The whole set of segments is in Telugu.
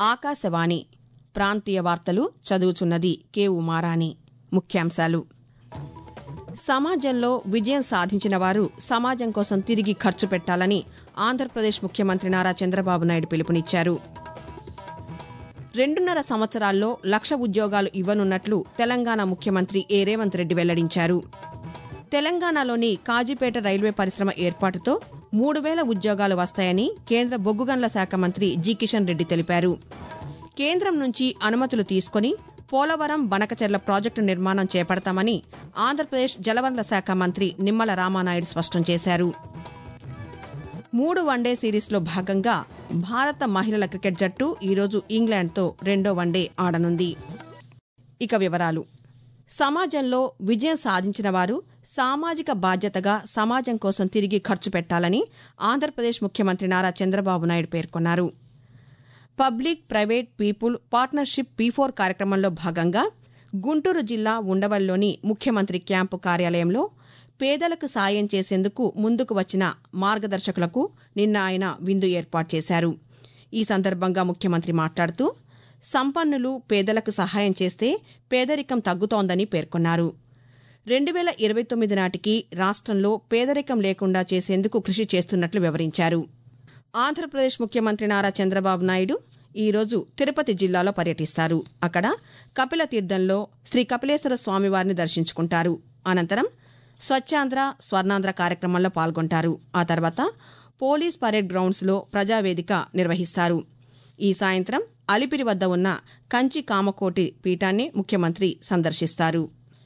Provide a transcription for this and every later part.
ఆకాశవాణి ప్రాంతీయ వార్తలు చదువుచున్నది కె ఉమారాణి ముఖ్యాంశాలు సమాజంలో విజయం సాధించిన వారు సమాజం కోసం తిరిగి ఖర్చు పెట్టాలని ఆంధ్రప్రదేశ్ ముఖ్యమంత్రి నారా చంద్రబాబు నాయుడు పిలుపునిచ్చారు రెండున్నర సంవత్సరాల్లో లక్ష ఉద్యోగాలు ఇవ్వనున్నట్లు తెలంగాణ ముఖ్యమంత్రి ఏ రేవంత్ రెడ్డి వెల్లడించారు తెలంగాణలోని కాజీపేట రైల్వే పరిశ్రమ ఏర్పాటుతో మూడు వేల ఉద్యోగాలు వస్తాయని కేంద్ర బొగ్గుగన్ల శాఖ మంత్రి జి కిషన్ రెడ్డి తెలిపారు కేంద్రం నుంచి అనుమతులు తీసుకుని పోలవరం బనకచెర్ల ప్రాజెక్టు నిర్మాణం చేపడతామని ఆంధ్రప్రదేశ్ జలవనరుల శాఖ మంత్రి నిమ్మల రామానాయుడు స్పష్టం చేశారు మూడు వన్డే సిరీస్లో భాగంగా భారత మహిళల క్రికెట్ జట్టు ఈరోజు ఇంగ్లాండ్తో రెండో వన్డే ఆడనుంది ఇక వివరాలు సమాజంలో విజయం సాధించిన వారు సామాజిక బాధ్యతగా సమాజం కోసం తిరిగి ఖర్చు పెట్టాలని ఆంధ్రప్రదేశ్ ముఖ్యమంత్రి నారా చంద్రబాబు నాయుడు పేర్కొన్నారు public private people partnership P four కార్యక్రమంలో భాగంగా గుంటూరు జిల్లా ఉండవల్లిలోని ముఖ్యమంత్రి క్యాంపు కార్యాలయంలో పేదలకు సాయం చేసేందుకు ముందుకు వచ్చిన మార్గదర్శకులకు నిన్న ఆయన విందు ఏర్పాటు చేశారు ఈ సందర్భంగా ముఖ్యమంత్రి మాట్లాడుతూ సంపన్నులు పేదలకు సహాయం చేస్తే పేదరికం తగ్గుతోందని పేర్కొన్నారు రెండు వేల ఇరవై తొమ్మిది నాటికి రాష్ట్రంలో పేదరికం లేకుండా చేసేందుకు కృషి చేస్తున్నట్లు వివరించారు ఆంధ్రప్రదేశ్ ముఖ్యమంత్రి నారా చంద్రబాబు నాయుడు ఈరోజు తిరుపతి జిల్లాలో పర్యటిస్తారు అక్కడ కపిల తీర్థంలో శ్రీ కపిలేశ్వర స్వామివారిని దర్శించుకుంటారు అనంతరం స్వచ్ఛాంధ్ర స్వర్ణాంధ్ర కార్యక్రమంలో పాల్గొంటారు ఆ తర్వాత పోలీస్ పరేడ్ గ్రౌండ్స్లో ప్రజావేదిక నిర్వహిస్తారు ఈ సాయంత్రం అలిపిరి వద్ద ఉన్న కంచి కామకోటి పీఠాన్ని ముఖ్యమంత్రి సందర్శిస్తారు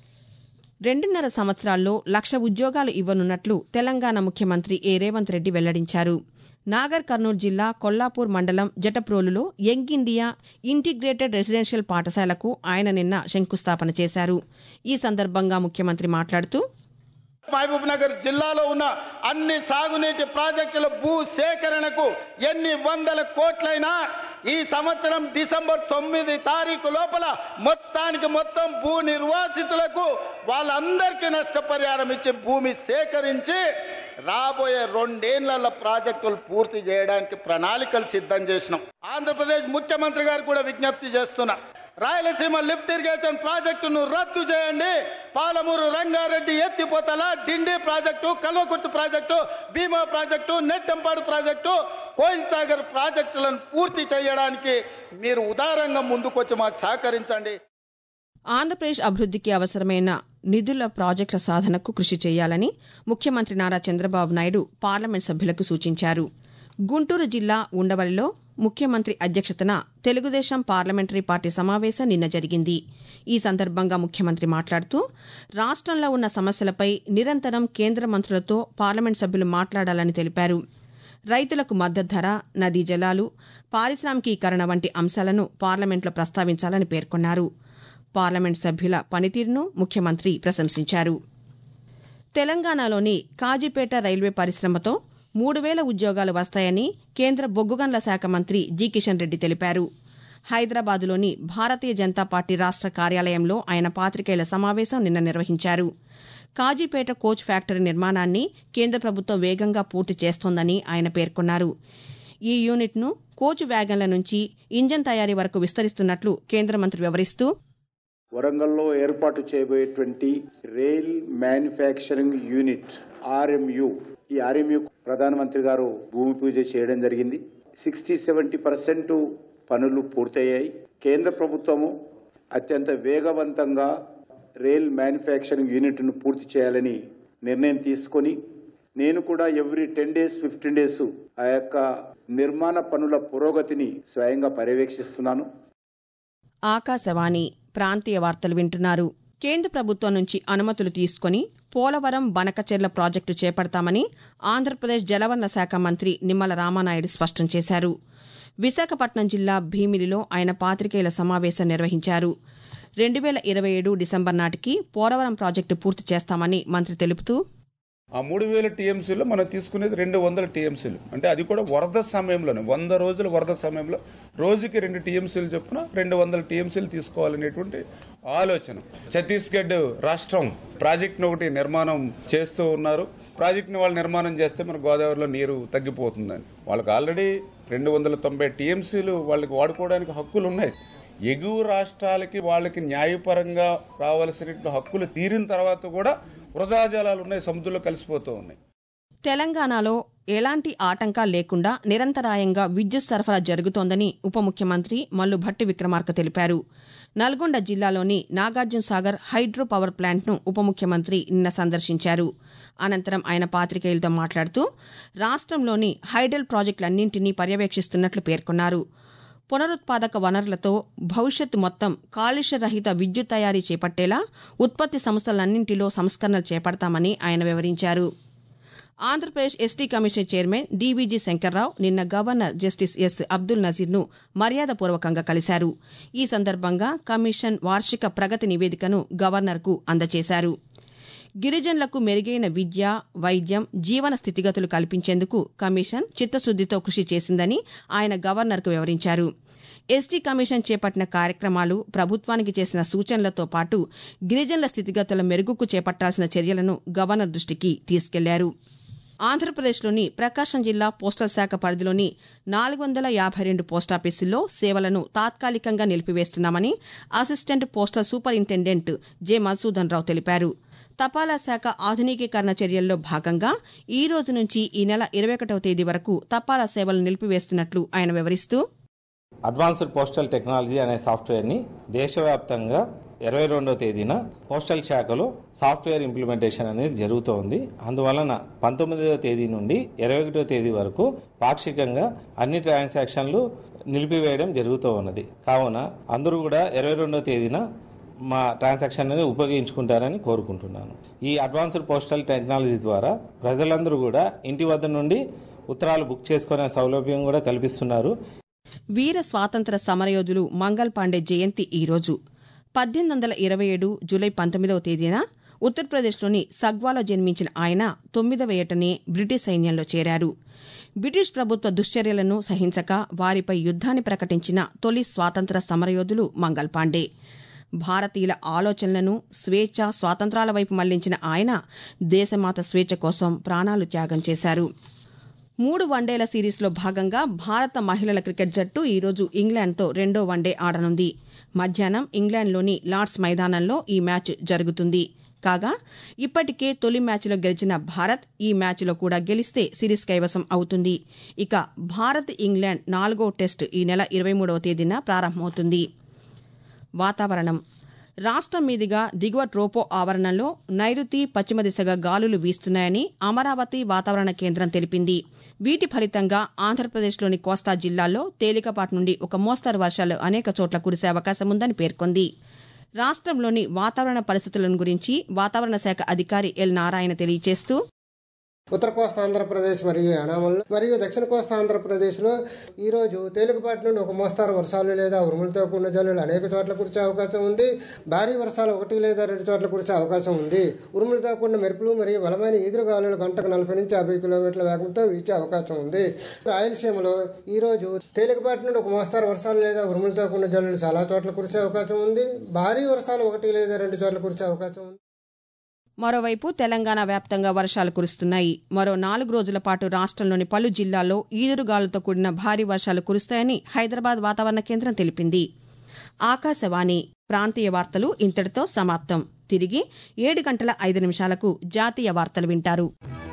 రెండున్నర సంవత్సరాల్లో లక్ష ఉద్యోగాలు ఇవ్వనున్నట్లు తెలంగాణ ముఖ్యమంత్రి ఏ రేవంత్ రెడ్డి వెల్లడించారు నాగర్ కర్నూలు జిల్లా కొల్లాపూర్ మండలం జటప్రోలులో యంగ్ ఇండియా ఇంటిగ్రేటెడ్ రెసిడెన్షియల్ పాఠశాలకు ఆయన నిన్న శంకుస్థాపన చేశారు ఈ సందర్భంగా ముఖ్యమంత్రి మాట్లాడుతూ మహబూబ్ నగర్ జిల్లాలో ఉన్న అన్ని సాగునీటి ప్రాజెక్టుల భూ సేకరణకు ఎన్ని వందల కోట్లైనా ఈ సంవత్సరం డిసెంబర్ తొమ్మిది తారీఖు లోపల మొత్తానికి మొత్తం భూ నిర్వాసితులకు వాళ్ళందరికీ నష్టపరిహారం ఇచ్చి భూమి సేకరించి రాబోయే రెండేళ్ల ప్రాజెక్టులు పూర్తి చేయడానికి ప్రణాళికలు సిద్ధం చేసినాం ఆంధ్రప్రదేశ్ ముఖ్యమంత్రి గారు కూడా విజ్ఞప్తి చేస్తున్నా రాయలసీమ లిఫ్ట్ ఇరిగేషన్ ప్రాజెక్టును రద్దు చేయండి పాలమూరు రంగారెడ్డి ఎత్తిపోతల Dindi project Kalwakurthy project Bhima project Nettempadu project Koil Sagar ప్రాజెక్టులను పూర్తి చేయడానికి మీరు ఉదారంగా ముందుకొచ్చి మాకు సహకరించండి ఆంధ్రప్రదేశ్ అభివృద్ధికి అవసరమైన నిధుల ప్రాజెక్టుల సాధనకు కృషి చేయాలని ముఖ్యమంత్రి నారా చంద్రబాబు నాయుడు పార్లమెంట్ సభ్యులకు సూచించారు గుంటూరు జిల్లా ఉండవల్లిలో ముఖ్యమంత్రి అధ్యక్షతన తెలుగుదేశం పార్లమెంటరీ పార్టీ సమావేశం నిన్న జరిగింది ఈ సందర్భంగా ముఖ్యమంత్రి మాట్లాడుతూ రాష్ట్రంలో ఉన్న సమస్యలపై నిరంతరం కేంద్ర మంత్రులతో పార్లమెంట్ సభ్యులు మాట్లాడాలని తెలిపారు రైతులకు మద్దతు ధర నదీ జలాలు పారిశ్రామికీకరణ వంటి అంశాలను పార్లమెంట్లో ప్రస్తావించాలని పేర్కొన్నారు పార్లమెంట్ సభ్యుల పనితీరును ముఖ్యమంత్రి ప్రశంసించారు తెలంగాణలోని కాజీపేట రైల్వే పరిశ్రమతో మూడు వేల ఉద్యోగాలు వస్తాయని కేంద్ర బొగ్గుగన్ల శాఖ మంత్రి జి కిషన్ రెడ్డి తెలిపారు హైదరాబాదులోని భారతీయ జనతా పార్టీ రాష్ట్ర కార్యాలయంలో ఆయన పాతికేయుల సమావేశం నిన్న నిర్వహించారు కాజీపేట కోచ్ ఫ్యాక్టరీ నిర్మాణాన్ని కేంద్ర ప్రభుత్వం వేగంగా పూర్తి చేస్తోందని ఆయన పేర్కొన్నారు ఈ యూనిట్ను కోచ్ వ్యాగన్ల నుంచి ఇంజన్ తయారీ వరకు విస్తరిస్తున్నట్లు కేంద్ర మంత్రి వివరిస్తూ వరంగల్లో ఏర్పాటు చేయబోయేటువంటి రైల్ మ్యానుఫ్యాక్చరింగ్ యూనిట్ ఆర్ఎంయు ఈ ఆర్ఎంయు ప్రధానమంత్రి గారు భూమి పూజ చేయడం జరిగింది సిక్స్టీ సెవెంటీ పర్సెంట్ పనులు పూర్తయ్యాయి కేంద్ర ప్రభుత్వము అత్యంత వేగవంతంగా రైల్ మ్యానుఫ్యాక్చరింగ్ యూనిట్ను పూర్తి చేయాలని నిర్ణయం తీసుకొని నేను కూడా every ten days fifteen days ఆ యొక్క నిర్మాణ పనుల పురోగతిని స్వయంగా పర్యవేక్షిస్తున్నాను ఆకాశవాణి ప్రాంతీయ వార్తలు వింటున్నారు కేంద్ర ప్రభుత్వం నుంచి అనుమతులు తీసుకుని పోలవరం బనకచెర్ల ప్రాజెక్టు చేపడతామని ఆంధ్రప్రదేశ్ జలవనరుల శాఖ మంత్రి నిమ్మల రామానాయుడు స్పష్టం చేశారు విశాఖపట్నం జిల్లా భీమిలిలో ఆయన పాతికేయుల సమావేశం నిర్వహించారు రెండు వేల ఇరవై ఏడు డిసెంబర్ నాటికి పోలవరం ప్రాజెక్టు పూర్తి చేస్తామని మంత్రి తెలుపుతూ ఆ మూడు వేల టీఎంసీలో మనం తీసుకునేది రెండు వందల టీఎంసీలు అంటే అది కూడా వరద సమయంలోనే వంద రోజుల వరద సమయంలో రోజుకి రెండు టీఎంసీలు చొప్పున రెండు వందల టీఎంసీలు తీసుకోవాలనేటువంటి ఆలోచన ఛత్తీస్గఢ్ రాష్ట్రం ప్రాజెక్ట్ను ఒకటి నిర్మాణం చేస్తూ ఉన్నారు ప్రాజెక్ట్ని వాళ్ళు నిర్మాణం చేస్తే మన గోదావరిలో నీరు తగ్గిపోతుందని వాళ్ళకి ఆల్రెడీ రెండు వందల తొంభై టీఎంసీలు వాళ్ళకి వాడుకోవడానికి హక్కులు ఉన్నాయి ఎగువ రాష్ట్రాలకి వాళ్ళకి న్యాయపరంగా రావాల్సిన హక్కులు తీరిన తర్వాత కూడా వృధా జలాలు ఉన్నాయి సముద్రంలో కలిసిపోతూ ఉన్నాయి తెలంగాణలో ఎలాంటి ఆటంకాలు లేకుండా నిరంతరాయంగా విద్యుత్ సరఫరా జరుగుతోందని ఉప ముఖ్యమంత్రి మల్లు భట్టి విక్రమార్క తెలిపారు నల్గొండ జిల్లాలోని నాగార్జున సాగర్ హైడ్రో పవర్ ప్లాంట్ను ఉప ముఖ్యమంత్రి నిన్న సందర్శించారు అనంతరం ఆయన పాతికేయులతో మాట్లాడుతూ రాష్ట్రంలోని హైడల్ ప్రాజెక్టులన్నింటినీ పర్యవేక్షిస్తున్నట్లు పేర్కొన్నారు పునరుత్పాదక వనరులతో భవిష్యత్తు మొత్తం కాలుష్యరహిత విద్యుత్ తయారీ చేపట్టేలా ఉత్పత్తి సంస్థలన్నింటిలో సంస్కరణలు చేపడతామని ఆయన వివరించారు Andhra Pradesh ST commission chairman DVG Shankar Rao నిన్న గవర్నర్ జస్టిస్ ఎస్ అబ్దుల్ నజీర్ను మర్యాదపూర్వకంగా కలిశారు ఈ సందర్భంగా కమిషన్ వార్షిక ప్రగతి నివేదికను గవర్నర్కు అందజేశారు గిరిజనులకు మెరుగైన విద్య వైద్యం జీవన స్థితిగతులు కల్పించేందుకు కమిషన్ చిత్తశుద్దితో కృషి చేసిందని ఆయన గవర్నర్కు వివరించారు ఎస్టీ కమిషన్ చేపట్టిన కార్యక్రమాలు ప్రభుత్వానికి చేసిన సూచనలతో పాటు గిరిజనుల స్థితిగతుల మెరుగుకు చేపట్టాల్సిన చర్యలను గవర్నర్ దృష్టికి తీసుకెళ్లారు ఆంధ్రప్రదేశ్లోని ప్రకాశం జిల్లా పోస్టల్ శాఖ పరిధిలోని నాలుగు వందల యాభై రెండు పోస్టాఫీసుల్లో సేవలను తాత్కాలికంగా నిలిపివేస్తున్నామని assistant postal superintendent J Madhusudan Rao తెలిపారు తపాలా శాఖ ఆధునికీకరణ చర్యల్లో భాగంగా ఈ రోజు నుంచి ఈ నెల ఇరవై ఒకటవ తేదీ వరకు తపాలా సేవలు నిలిపివేస్తున్నట్లు ఆయన వివరిస్తూ అడ్వాన్స్డ్ పోస్టల్ టెక్నాలజీ అనే సాఫ్ట్వేర్ని దేశవ్యాప్తంగా ఇరవై రెండవ తేదీన పోస్టల్ శాఖలో సాఫ్ట్వేర్ ఇంప్లిమెంటేషన్ అనేది జరుగుతోంది అందువలన పంతొమ్మిదవ తేదీ నుండి ఇరవై ఒకటో తేదీ వరకు పాక్షికంగా అన్ని ట్రాన్సాక్షన్లు నిలిపివేయడం జరుగుతూ ఉన్నది కావున అందరూ కూడా ఇరవై రెండవ తేదీన మా ట్రాన్సాక్షన్ అనేది ఉపయోగించుకుంటారని కోరుకుంటున్నాను ఈ అడ్వాన్స్డ్ పోస్టల్ టెక్నాలజీ ద్వారా ప్రజలందరూ కూడా ఇంటి వద్ద నుండి ఉత్తరాలు బుక్ చేసుకునే సౌలభ్యం కూడా కల్పిస్తున్నారు వీర స్వాతంత్ర సమరయోధులు మంగల్ పాండే జయంతి ఈరోజు పద్దెనిమిది వందల ఇరవై ఏడు జూలై పంతొమ్మిదవ తేదీన ఉత్తరప్రదేశ్లోని సగ్వాలో జన్మించిన ఆయన తొమ్మిదవ ఏటనే బ్రిటిష్ సైన్యంలో చేరారు బ్రిటిష్ ప్రభుత్వ దుశ్చర్యలను సహించక వారిపై యుద్ధాన్ని ప్రకటించిన తొలి స్వాతంత్ర సమరయోధులు మంగల్ పాండే భారతీయుల ఆలోచనలను స్వేచ్ఛ స్వాతంత్రాల వైపు మళ్లించిన ఆయన దేశమాత స్వేచ్ఛ కోసం ప్రాణాలు త్యాగం చేశారు మూడు వన్డేల సిరీస్లో భాగంగా భారత మహిళల క్రికెట్ జట్టు ఈరోజు ఇంగ్లాండ్తో రెండో వన్డే ఆడనుంది మధ్యాహ్నం ఇంగ్లాండ్లోని లార్డ్స్ మైదానంలో ఈ మ్యాచ్ జరుగుతుంది కాగా ఇప్పటికే తొలి మ్యాచ్లో గెలిచిన భారత్ ఈ మ్యాచ్లో కూడా గెలిస్తే సిరీస్ కైవసం అవుతుంది ఇక భారత్ ఇంగ్లాండ్ నాలుగో టెస్ట్ ఈ నెల ఇరవై మూడవ తేదీన ప్రారంభమవుతుంది వాతావరణం రాష్ట్రం మీదుగా దిగువ ట్రోపో ఆవరణంలో నైరుతి పశ్చిమ దిశగా గాలులు వీస్తున్నాయని అమరావతి వాతావరణ కేంద్రం తెలిపింది వీటి ఫలితంగా ఆంధ్రప్రదేశ్లోని కోస్తా జిల్లాల్లో తేలికపాటి నుండి ఒక మోస్తరు వర్షాలు అనేక చోట్ల కురిసే అవకాశం ఉందని పేర్కొంది రాష్ట్రంలోని వాతావరణ పరిస్థితులను గురించి వాతావరణ శాఖ అధికారి ఎల్ నారాయణ తెలియజేస్తూ ఉత్తర కోస్తా ఆంధ్రప్రదేశ్ మరియు యానామంలో మరియు దక్షిణ కోస్తా ఆంధ్రప్రదేశ్లో ఈ రోజు తేలికపాటి నుండి ఒక మోస్తారు వర్షాలు లేదా ఉరుములతో కూడిన జల్లులు అనేక చోట్ల కురిసే అవకాశం ఉంది భారీ వర్షాలు ఒకటి లేదా రెండు చోట్ల కురిసే అవకాశం ఉంది ఉరుములతో కూడిన మెరుపులు మరియు బలమైన ఈదురుగాలులు గంటకు నలభై నుంచి యాభై కిలోమీటర్ల వేగంతో వీచే అవకాశం ఉంది రాయలసీమలో ఈ రోజు తేలికపాటి నుండి ఒక మోస్తారు వర్షాలు లేదా ఉరుములతో కూడిన జల్లులు చాలా చోట్ల కురిసే అవకాశం ఉంది భారీ వర్షాలు ఒకటి లేదా రెండు చోట్ల కురిసే అవకాశం ఉంది మరోవైపు తెలంగాణ వ్యాప్తంగా వర్షాలు కురుస్తున్నాయి మరో నాలుగు రోజుల పాటు రాష్ట్రంలోని పలు జిల్లాల్లో ఈదురుగాలులతో కూడిన భారీ వర్షాలు కురుస్తాయని హైదరాబాద్ వాతావరణ కేంద్రం తెలిపింది ఆకాశవాణి ప్రాంతీయ వార్తలు ఇంతటితో సమాప్తం తిరిగి ఏడు గంటల ఐదు నిమిషాలకు జాతీయ వార్తలు వింటారు